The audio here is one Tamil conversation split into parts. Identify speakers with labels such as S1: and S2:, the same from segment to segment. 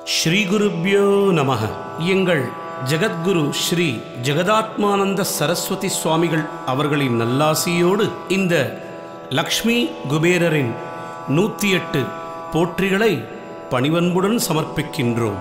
S1: ஸ்ரீகுருப்யோ நமக எங்கள் ஜெகத்குரு ஸ்ரீ ஜெகதாத்மானந்த சரஸ்வதி சுவாமிகள் அவர்களின் நல்லாசியோடு இந்த லக்ஷ்மி குபேரரின் நூற்றி எட்டு போற்றிகளை பணிவன்புடன் சமர்ப்பிக்கின்றோம்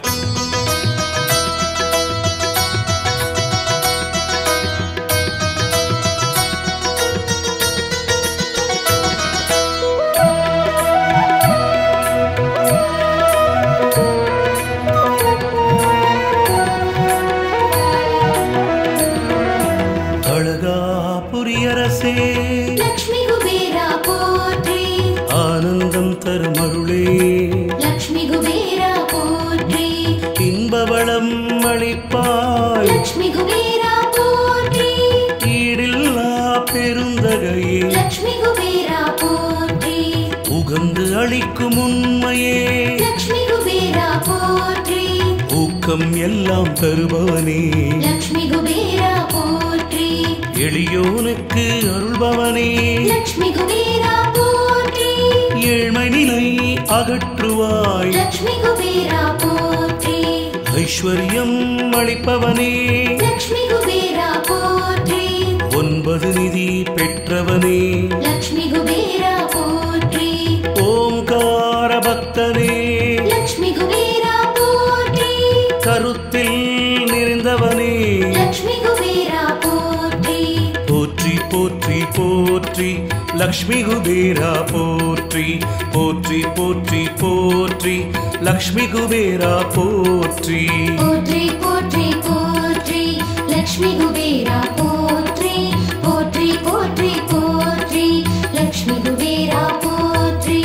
S1: அழகாபுரியரசே
S2: லக்ஷ்மி குபேரா போற்றி
S1: ஆனந்தம் தருமருளே
S2: லக்ஷ்மி குபேரா போற்றி
S1: இன்பவளம் அளிப்பாய்
S2: லக்ஷ்மி குபேரா போற்றி
S1: ஈடில்லா பெருந்தகையே
S2: லக்ஷ்மி குபேரா போற்றி
S1: உகந்து அளிக்கும் உண்மையே
S2: லக்ஷ்மி குபேரா போற்றி
S1: ஊக்கம் எல்லாம் தருபவனே
S2: லக்ஷ்மி குபேரா போற்றி
S1: எளியோனுக்கு அருள்பவனே
S2: லக்ஷ்மி குபேரா போற்றி
S1: ஏழ்மை நிலை அகற்றுவாய்
S2: லக்ஷ்மி குபேரா போற்றி
S1: ஐஸ்வர்யம் அளிப்பவனே
S2: லக்ஷ்மி குபேரா போற்றி
S1: ஒன்பது நிதி பெற்றவனே
S2: லக்ஷ்மி குபேரா போற்றி
S1: ஓங்கார பக்தனே
S2: லக்ஷ்மி குபேரா போற்றி
S1: கருத்தில் நிறைந்தவனே
S2: லக்ஷ்மி குபேரா போற்றி
S1: போற்றி போற்றி போற்றி லக்ஷ்மி குபேரா போற்றி போற்றி போற்றி போற்றி லக்ஷ்மி குபேரா போற்றி
S2: போற்றி போற்றி போற்றி லக்ஷ்மி குபேரா போற்றி போற்றி போற்றி போற்றி லக்ஷ்மி குபேரா போற்றி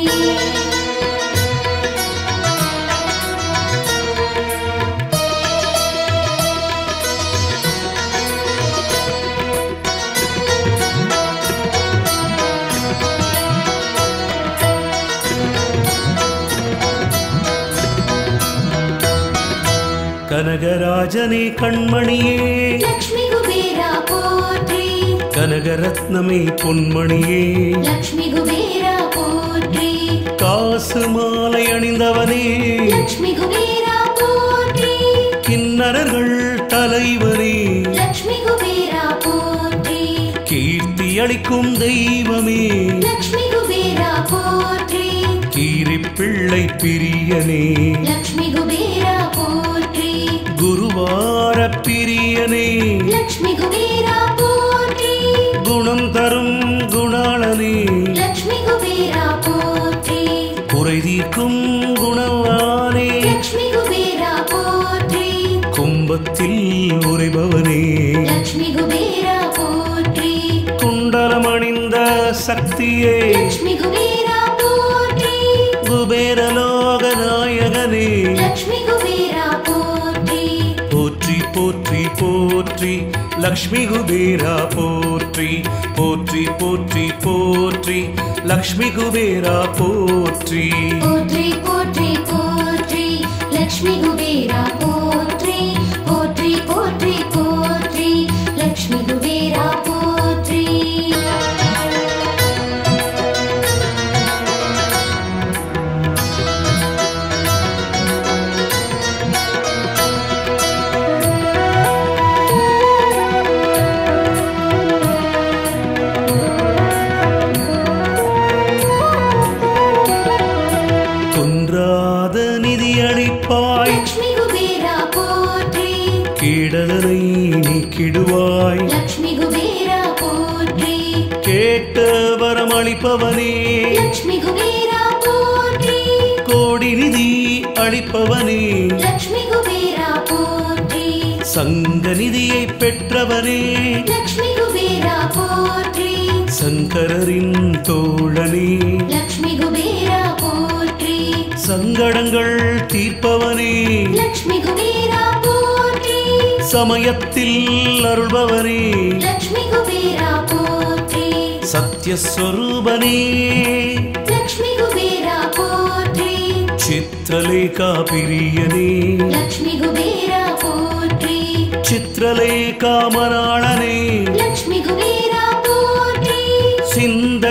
S1: கனகராஜனே கண்மணியே
S2: லக்ஷ்மி குபேரா போற்றி
S1: கனகரத்னமே பொன்மணியே
S2: லக்ஷ்மி குபேரா போற்றி
S1: காசு மாலை அணிந்தவனே
S2: லக்ஷ்மி குபேரா போற்றி
S1: கிண்ணறர்கள் தலைவரே
S2: லக்ஷ்மி குபேரா போற்றி
S1: கீர்த்தி அளிக்கும் தெய்வமே
S2: லக்ஷ்மி குபேரா போற்றி
S1: கீரி பிள்ளை பிரியனே
S2: லக்ஷ்மி குபேரா போற்றி
S1: குருவார பிரியனே
S2: லக்ஷ்மி குபேரா போற்றி
S1: குணம் தரும் குணாளனே
S2: லக்ஷ்மி குபேரா போற்றி
S1: குறை தீர்க்கும் குணவானே
S2: லக்ஷ்மி குபேரா போற்றி
S1: கும்பத்தில் உரைபவனே
S2: லக்ஷ்மி குபேரா போற்றி
S1: குண்டலம் அணிந்த சக்தியே
S2: லக்ஷ்மி குபேரா போற்றி
S1: குபேரலோக நாயகனே
S2: லக்ஷ்மி குபேரா போற்றி
S1: போற்றி போற்றி போற்றி லக்ஷ்மி குபேரா போற்றி போற்றி போற்றி போற்றி லக்ஷ்மி குபேரா போற்றி
S2: போற்றி போற்றி போற்றி லக்ஷ்மி குபேரா போற்றி போற்றி போற்றி போற்றி லக்ஷ்மி குபேரா போற்றி
S1: குன்றாத நிதி அளிப்பாய்
S2: லக்ஷ்மி குபேரா போற்றி
S1: கீடலனை நீக்கிடுவாய்
S2: லக்ஷ்மி குபேரா போற்றி
S1: கேட்ட வரம் அளிப்பவனே
S2: லக்ஷ்மி குபேரா போற்றி
S1: கோடி நிதி அளிப்பவனே
S2: லக்ஷ்மி குபேரா போற்றி
S1: சங்க நிதியை பெற்றவனே
S2: லக்ஷ்மி குபேரா போற்றி
S1: சங்கரரின் தோழனே
S2: லக்ஷ்மி குபேரா போற்றி
S1: சங்கடங்கள் தீர்ப்பவனே
S2: லக்ஷ்மி குபேரா போற்றி
S1: சமயத்தில் அருள்பவனே
S2: லக்ஷ்மி குபேரா போற்றி
S1: சத்யஸ்வரூபனே
S2: லக்ஷ்மி குபேரா போற்றி
S1: சித்திரலேகா பிரியனே
S2: லக்ஷ்மி குபேரா போற்றி
S1: சித்திரலேகா மணாளனே
S2: லக்ஷ்மி குபேரா போற்றி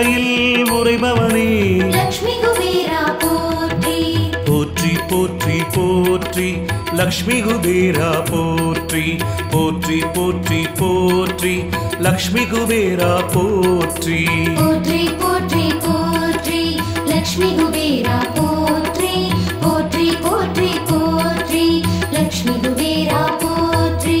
S1: சிந்தையில் உரைபவனே
S2: லக்ஷ்மி குபேரா போற்றி
S1: போற்றி போற்றி போற்றி லக்ஷ்மி குபேரா போற்றி போற்றி போற்றி போற்றி லக்ஷ்மி குபேரா போற்றி
S2: போற்றி போற்றி போற்றி லக்ஷ்மி குபேரா போற்றி போற்றி போற்றி போற்றி லக்ஷ்மி குபேரா போற்றி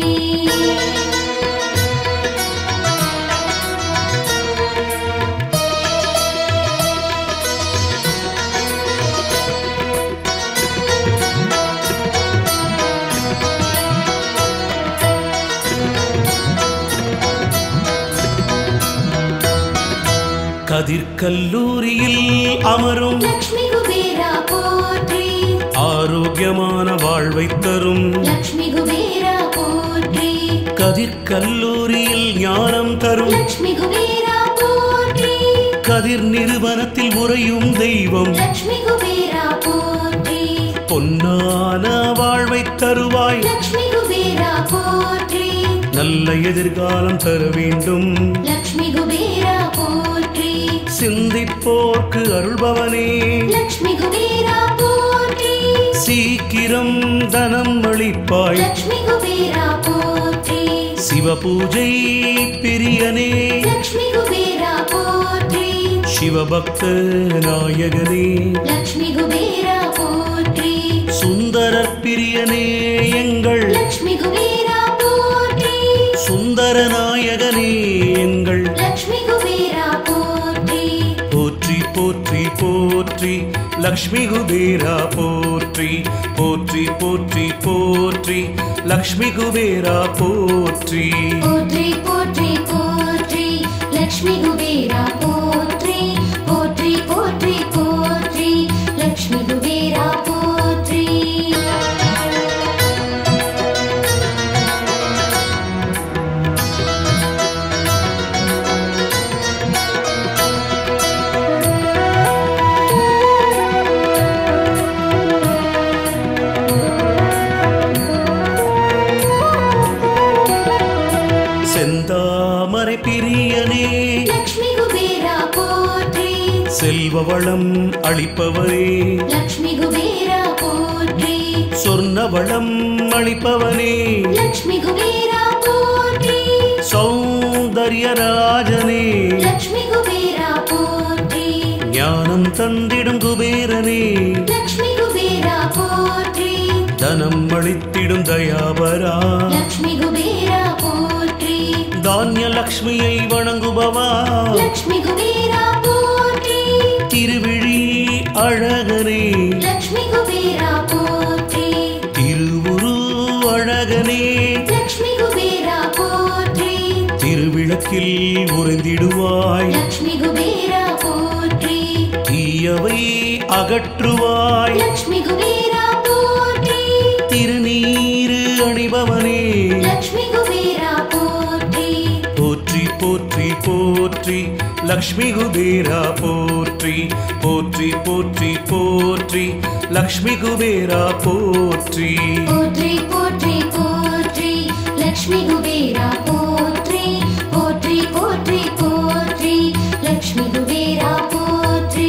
S1: கதிர்கல்லூரியில் அமரும்
S2: லக்ஷ்மி குபேரா போற்றி
S1: ஆரோக்கியமான வாழ்வை தரும்
S2: லக்ஷ்மி குபேரா போற்றி
S1: கதிர்கல்லூரியில் ஞானம் தரும்
S2: லக்ஷ்மி குபேரா போற்றி
S1: கதிர் நிறுவனத்தில் உறையும் தெய்வம்
S2: லக்ஷ்மி குபேரா போற்றி
S1: பொன்னான வாழ்வை தருவாய்
S2: லக்ஷ்மி குபேரா போற்றி
S1: நல்ல எதிர்காலம் தர வேண்டும்
S2: லக்ஷ்மி குபேரா போற்றி
S1: சிந்திப்போர்க்கு அருள்பவனே
S2: லக்ஷ்மி குபேரா போற்றி
S1: சீக்கிரம் தனம் அளிப்பாய்
S2: லக்ஷ்மி குபேரா போற்றி
S1: சிவபூஜை பிரியனே
S2: லக்ஷ்மி குபேரா போற்றி
S1: சிவபக்த நாயகனே
S2: லக்ஷ்மி குபேரா போற்றி
S1: சுந்தரர் பிரியனே எங்கள்
S2: லக்ஷ்மி குபேரா போற்றி
S1: சுந்தர நாயகனே எங்கள்
S2: லக்ஷ்மி குபேரா போற்றி
S1: போற்றி போற்றி போற்றி லக்ஷ்மி குபேரா போற்றி போற்றி போற்றி போற்றி லக்ஷ்மி குபேரா போற்றி
S2: போற்றி போற்றி போற்றி லக்ஷ்மி குபேரா போற்றி போற்றி போற்றி போற்றி லக்ஷ்மி குபேரா போற்றி
S1: செந்தாமரை பிரியனே
S2: லக்ஷ்மி குபேரா போற்றி
S1: செல்வ வளம் அளிப்பவரே
S2: லக்ஷ்மி குபேரா போற்றி
S1: சொர்ண வளம் அளிப்பவனே
S2: லக்ஷ்மி குபேரா போற்றி
S1: சௌந்தர்ய ராஜனே
S2: லக்ஷ்மி குபேரா போற்றி
S1: ஞானம் தந்திடும் குபேரனே
S2: லக்ஷ்மி குபேரா போற்றி
S1: தனம் அளித்திடும் தயாபரா
S2: லக்ஷ்மி குபேரா போற்றி
S1: தானிய லக்ஷ்மியை வணங்குபவா
S2: லக்ஷ்மி குபேரா போற்றி
S1: திருவிழி அழகனே
S2: லக்ஷ்மி குபேரா போற்றி
S1: திருவுரு அழகனே
S2: லக்ஷ்மி குபேரா போற்றி
S1: திருவிளக்கில் உறைந்திடுவாய்
S2: லக்ஷ்மி குபேரா போற்றி
S1: தீயவை அகற்றுவாய்
S2: லக்ஷ்மி குபேரா போற்றி
S1: திருநீரு அணிபவனே
S2: லக்ஷ்மி குபேரா போற்றி
S1: போற்றி போற்றி போற்றி லக்ஷ்மி குபேரா போற்றி போற்றி போற்றி போற்றி லக்ஷ்மி குபேரா போற்றி
S2: போற்றி போற்றி போற்றி லக்ஷ்மி குபேரா போற்றி போற்றி போற்றி போற்றி லக்ஷ்மி குபேரா போற்றி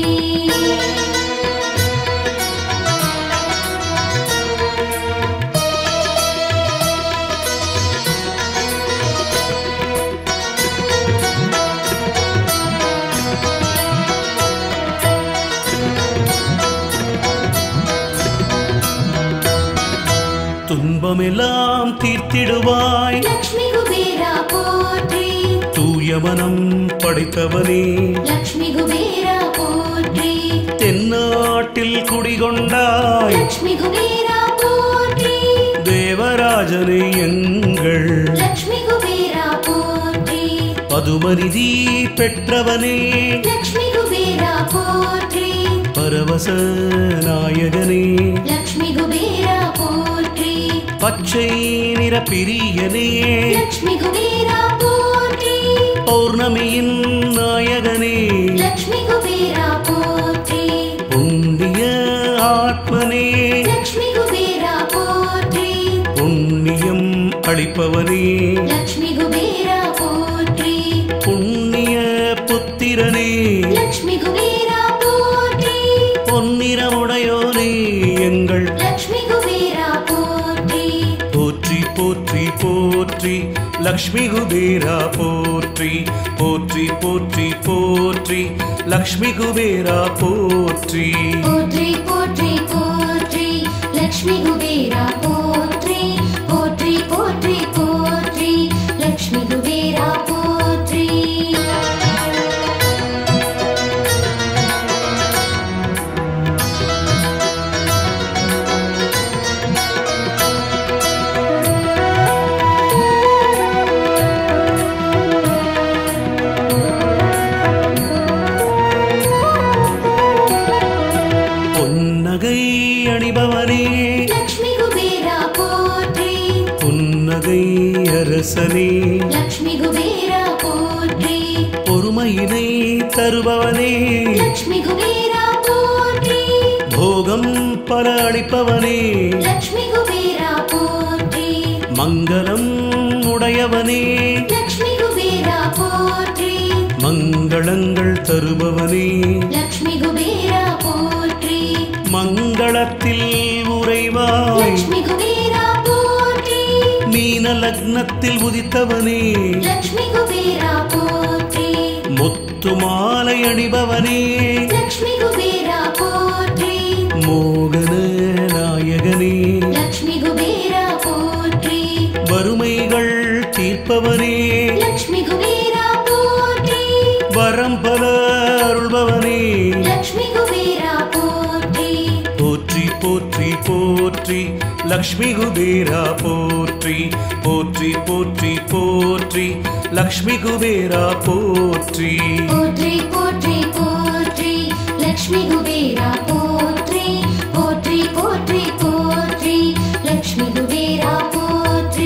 S1: துன்பமெல்லாம் தீர்த்திடுவாய்
S2: லக்ஷ்மி குபேரா போற்றி
S1: தூயமனம் படைத்தவனே
S2: லக்ஷ்மி குபேரா போற்றி
S1: தென்னாட்டில் குடிகொண்டாய்
S2: லக்ஷ்மி குபேரா போற்றி
S1: தேவராஜனே எங்கள்
S2: லக்ஷ்மி குபேரா போற்றி
S1: பதுமநிதி பெற்றவனே
S2: லக்ஷ்மி குபேரா போற்றி
S1: பரவச நாயகனே
S2: லக்ஷ்மி குபேரா போற்றி
S1: பச்சை நிற பிரியனே
S2: லக்ஷ்மி குபேரா போற்றி
S1: பௌர்ணமியின் நாயகனே
S2: லக்ஷ்மி குபேரா போற்றி
S1: புண்ணிய ஆத்மனே
S2: லக்ஷ்மி குபேரா போற்றி
S1: புண்ணியம் அளிப்பவனே
S2: லக்ஷ்மி குபேரா போற்றி
S1: புண்ணிய புத்திரனே
S2: லக்ஷ்மி குபேரா போற்றி
S1: பொன்னிறமுடையோனே எங்கள்
S2: லக்ஷ்மி குபேரா
S1: லக்ஷ்மி குபேரா போற்றி போற்றி போற்றி போற்றி லக்ஷ்மி குபேரா போற்றி
S2: போற்றி போற்றி போற்றி லக்ஷ்மி குபேரா போற்றி போற்றி போற்றி போற்றி லக்ஷ்மி குபேரா போற்றி
S1: பொன்னகை அணிபவனே
S2: லக்ஷ்மி குபேரா போற்றி
S1: புன்னகை அரசனே
S2: லக்ஷ்மி குபேரா போற்றி
S1: பொறுமையினை தருபவனே
S2: லக்ஷ்மி குபேரா போற்றி
S1: போகம் பல அளிப்பவனே
S2: லக்ஷ்மி குபேரா போற்றி
S1: மங்களம் உடையவனே
S2: லக்ஷ்மி குபேரா போற்றி
S1: மங்களங்கள் தருபவனே
S2: லக்ஷ்மி குபேரா போற்றி
S1: மங்களத்தில் உறைவாய்
S2: லக்ஷ்மி குபேரா போற்றி
S1: மீன லக்னத்தில் உதித்தவனே
S2: லக்ஷ்மி குபேரா போற்றி
S1: முத்து மாலை அணிபவனே
S2: லக்ஷ்மி குபேரா போற்றி
S1: மோகன நாயகனே
S2: லக்ஷ்மி குபேரா போற்றி
S1: வறுமைகள் தீர்ப்பவனே
S2: லக்ஷ்மி குபேரா போற்றி
S1: வரம் பல அருள்பவனே
S2: லக்ஷ்மி குபேரா போற்றி
S1: போற்றி போற்றி போற்றி லக்ஷ்மி குபேரா போற்றி போற்றி போற்றி போற்றி லக்ஷ்மி குபேரா போற்றி
S2: போற்றி போற்றி போற்றி லக்ஷ்மி குபேரா போற்றி போற்றி போற்றி போற்றி லக்ஷ்மி குபேரா போற்றி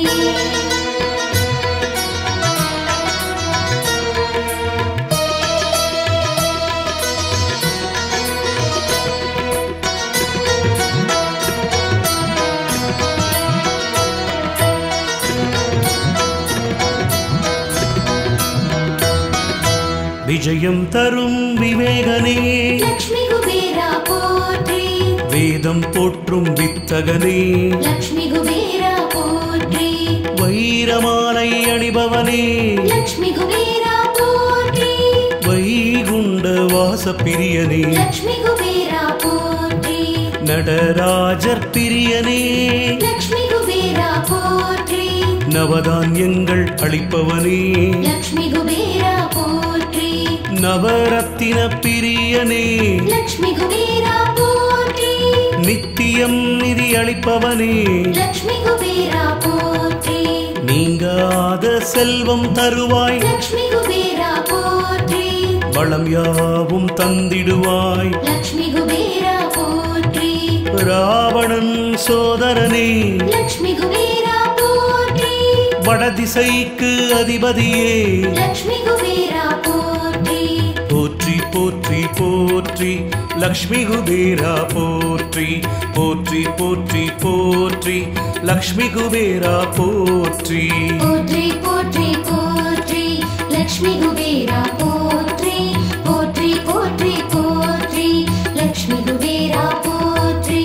S1: விஜயம் தரும் விவேகனே
S2: லக்ஷ்மி குபேரா போற்றி
S1: வேதம் போற்றும் வித்தகனே
S2: லக்ஷ்மி குபேரா போற்றி
S1: வைரமாலை அணிபவனே
S2: லக்ஷ்மி குபேரா போற்றி
S1: வைகுண்ட வாச பிரியனே
S2: லக்ஷ்மி குபேரா போற்றி
S1: நடராஜர் பிரியனே
S2: லக்ஷ்மி குபேரா போற்றி
S1: நவதானியங்கள் அளிப்பவனே
S2: லக்ஷ்மி குபேரா போற்றி
S1: நவரத்தின பிரியனே
S2: லக்ஷ்மி குபேரா போற்றி
S1: நித்தியம் நிதி அளிப்பவனே
S2: லக்ஷ்மி குபேரா போற்றி
S1: நீங்காத செல்வம் தருவாய்
S2: லக்ஷ்மி குபேரா போற்றி
S1: வளம் யாவும் தந்திடுவாய்
S2: லக்ஷ்மி குபேரா போற்றி
S1: ராவணன் சோதரனே
S2: லக்ஷ்மி குபேரா போற்றி
S1: வடதிசைக்கு அதிபதியே
S2: லக்ஷ்மி குபேரா போற்றி
S1: போற்றி போற்றி போற்றி லக்ஷ்மி குபேரா போற்றி போற்றி போற்றி போற்றி லக்ஷ்மி குபேரா போற்றி
S2: போற்றி போற்றி போற்றி லக்ஷ்மி குபேரா போற்றி போற்றி போற்றி போற்றி லக்ஷ்மி குபேரா போற்றி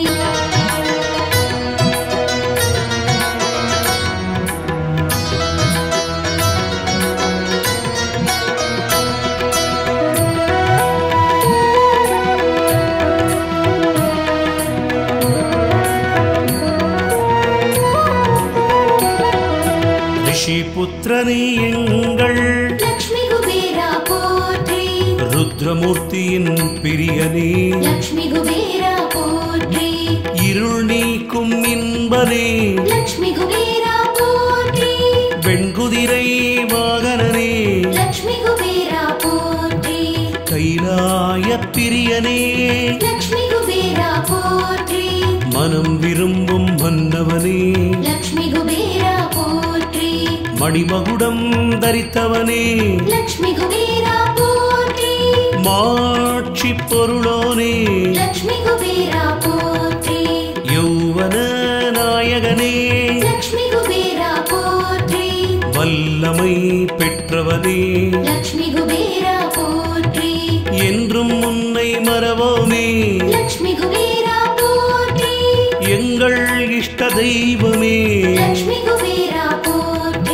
S1: ரிஷி புத்திரனே எங்கள்
S2: லக்ஷ்மி குபேரா போற்றி
S1: ருத்ரமூர்த்தியின் பிரியனே
S2: லக்ஷ்மி குபேரா போற்றி
S1: இருள் நீக்கும் இன்பனே
S2: லக்ஷ்மி குபேரா போற்றி
S1: வெண்குதிரை வாகனனே
S2: லக்ஷ்மி குபேரா போற்றி
S1: கைலாய பிரியனே
S2: லக்ஷ்மி குபேரா போற்றி
S1: மனம் விரும்பும் மன்னவனே
S2: லக்ஷ்மி குபேரா போற்றி
S1: மணிமகுடம் தரித்தவனே
S2: லக்ஷ்மி குபேரா போற்றி
S1: மாட்சி பொருளோனே
S2: லக்ஷ்மி குபேரா போற்றி
S1: யௌவன நாயகனே
S2: லக்ஷ்மி குபேரா போற்றி
S1: வல்லமை பெற்றவனே
S2: லக்ஷ்மி குபேரா போற்றி
S1: என்றும் உன்னை மறவோமே
S2: லக்ஷ்மி குபேரா போற்றி
S1: எங்கள் இஷ்ட தெய்வமே
S2: லக்ஷ்மி குபேரா போற்றி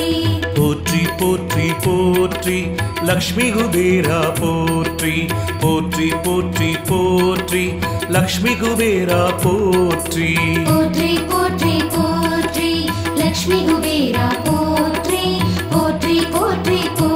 S1: போற்றி போற்றி லக்ஷ்மி குபேரா போற்றி போற்றி போற்றி போற்றி லக்ஷ்மி குபேரா போற்றி
S2: போற்றி போற்றி போற்றி லக்ஷ்மி குபேரா போற்றி போற்றி போற்றி போற்றி